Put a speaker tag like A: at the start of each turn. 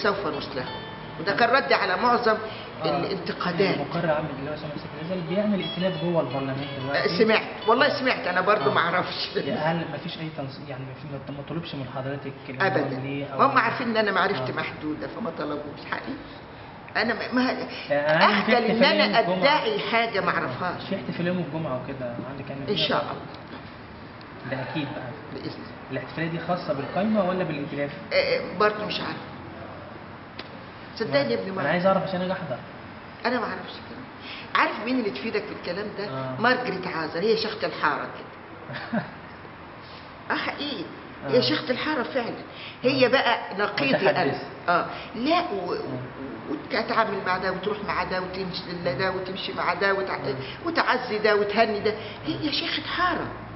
A: سوف نصلحه وده كان رد على معظم
B: آه.
A: الانتقادات
B: المقرر عام اللي هو سامح سيف بيعمل ائتلاف جوه البرلمان دلوقتي
A: سمعت والله سمعت انا برضو
B: آه.
A: ما اعرفش
B: يعني هل ما فيش اي تنسيق يعني ما في- ما طلبش من حضرتك الإمضاء
A: ابدا
B: ليه أو-
A: هم عارفين ان انا معرفتي
B: آه.
A: محدوده فما طلبوش حقيقي انا ما- ما
B: يعني عندي في
A: اخجل ان
B: احتفالية
A: انا
B: يوم الجمعة.
A: ادعي حاجه ما اعرفهاش
B: في احتفاليه يوم الجمعه وكده عندك يعني
A: ان شاء الله
B: ده اكيد بقى
A: باذن الله
B: الاحتفاليه دي خاصه بالقايمه ولا بالائتلاف؟
A: آه، برضو مش عارف صدقني يا ابني ما
B: انا عايز اعرف عشان اجي احضر
A: انا ما اعرفش كده عارف مين اللي تفيدك في الكلام ده
B: آه.
A: مارجريت عازر هي شيخة الحاره كده اه حقيقي
B: آه.
A: هي شيخة الحاره فعلا هي بقى نقيضي انا
B: متحدثة.
A: اه لا و... وتتعامل مع ده وتروح مع ده وتمشي لده وتمشي مع ده وتع... وتعزي ده وتهني ده هي شيخة حاره